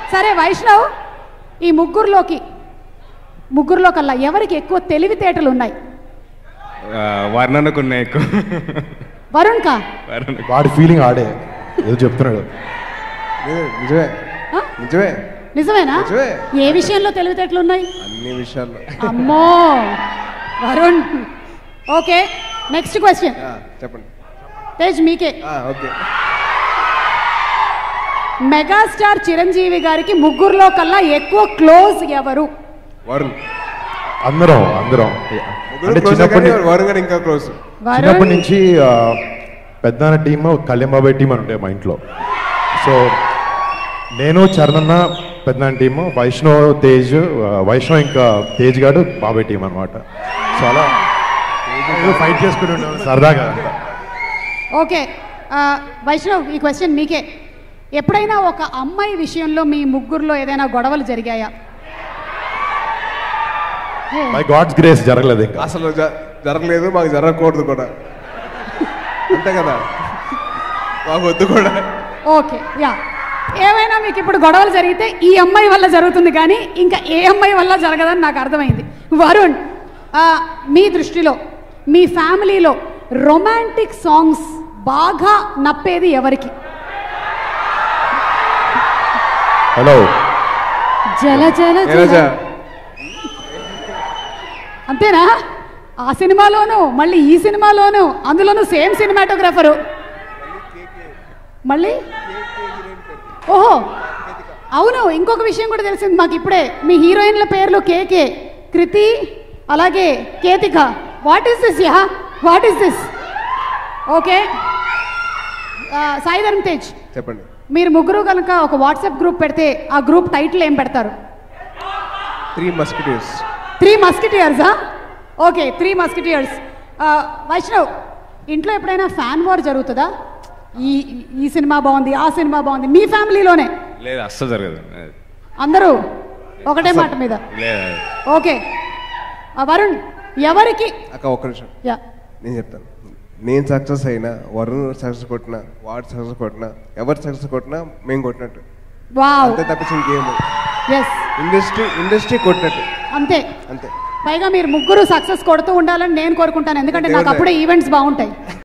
సరే వైష్ణవ్ ఈ ముగ్గురులోకి ముగ్గురులో కల్లా ఎవరికి ఎక్కువ తెలివితేటలు ఉన్నాయి ఆ, వర్ణనకు ఉన్నాయి ఎక్కువ వరుణ్ కా వర్ణనకు వాడి ఫీలింగ్ ఆడే ఏదో చెప్తున్నాడు నిజమే ఆ? నిజమే నిజమేనా నిజమే. ఏ విషయంలో తెలివితేటలు ఉన్నాయి అన్ని విషయాల్లో అమ్మో వరుణ్ ఓకే నెక్స్ట్ క్వశ్చన్ ఆ, చెప్పండి తేజ్ మీకే ఆ, ఓకే మెగాస్టార్ చిరంజీవి గారికి ముగ్గురులో కల్లా ఎక్కువ క్లోజ్ ఎవరు వరుణ్ అందరం అందరం ముగ్గురు అంటే close చిన్నప్పటి కానీ నుంచి- వరుణ్ గారు ఇంకా క్లోజ్ చిన్నప్పటి వరుణ్ నుంచి ఆ, పెద్దనాన్న టీమ్ కళ్యాణ్ బాబాయ్ టీం అని ఉంటాయి మా ఇంట్లో సో నేను చరణన్న పెద్దనాన్న టీము వైష్ణవ్ తేజ్ ఆ, వైష్ణవ్ ఇంకా తేజ్ గాడు బాబాయ్ టీం అనమాట సో అలా ఏదో ఫైట్ చేసుకుని ఉన్నాం సరదాగా అంతా ఓకే ఆ, వైష్ణవ్ ఈ క్వశ్చన్ మీకే ఎప్పుడైనా ఒక అమ్మాయి విషయంలో మీ ముగ్గురులో ఏదైనా గొడవలు జరిగాయా హే, బై గాడ్స్ గ్రేస్ జరగలేదు ఇంకా అసలు జ- జరగలేదు మాకు జరగకూడదు కూడా అంతే కదా మాకు వద్దు కూడా ఓకే యా ఏమైనా మీకు ఇప్పుడు గొడవలు జరిగితే ఈ అమ్మాయి వల్ల జరుగుతుంది కానీ ఇంకా ఏ అమ్మాయి వల్ల జరగదని నాకు అర్థమైంది వరుణ్ ఆ, మీ దృష్టిలో మీ ఫ్యామిలీలో రొమాంటిక్ సాంగ్స్ బాగా నప్పేది ఎవరికి హలో జల జల నీరజ జల అంతేనా ఆ సినిమాలోను మళ్ళీ ఈ సినిమాలోను అందులోను సేమ్ సినిమాటోగ్రాఫరు మళ్ళీ ఓహో అవును ఇంకొక విషయం కూడా తెలిసింది మాకు ఇప్పుడే మీ హీరోయిన్ల పేర్లు కేకే కృతి అలాగే Ketika what is this yeah what is this okay Saidharam Tej చెప్పండి మీరు ముగ్గురు కనుక ఒక వాట్సాప్ గ్రూప్ పెడితే ఆ గ్రూప్ టైటిల్ ఏం పెడతారు త్రీ మస్కిటీస్ త్రీ మస్కిటియర్సా ఓకే త్రీ మస్కిటియర్స్ వైష్ణవ్ ఇంట్లో ఎప్పుడైనా ఫ్యాన్ వార్ జరుగుతుందా ఈ ఈ సినిమా బాగుంది ఆ సినిమా బాగుంది మీ ఫ్యామిలీలోనే లేదు అస్సలు జరగదు అందరూ ఒకటే మాట మీద లేదు ఓకే ఆ, వరుణ్ ఎవరికి అక్క ఒక్క నిమిషం యా నేను చెప్తాను నేను సక్సెస్ అయినా వరుణ్ సక్సెస్ కొట్టినా వాడు సక్సెస్ కొట్టినా ఎవరు సక్సెస్ కొట్టినా మేము కొట్టినట్టు వావ్ అంతే తప్పించి ఇంకేం ఎస్ ఇండస్ట్రీ ఇండస్ట్రీ కొట్టినట్టు అంతే అంతే పైగా మీరు ముగ్గురు సక్సెస్ కొడుతూ ఉండాలని నేను కోరుకుంటాను ఎందుకంటే నాకు అప్పుడే ఈవెంట్స్ బాగుంటాయి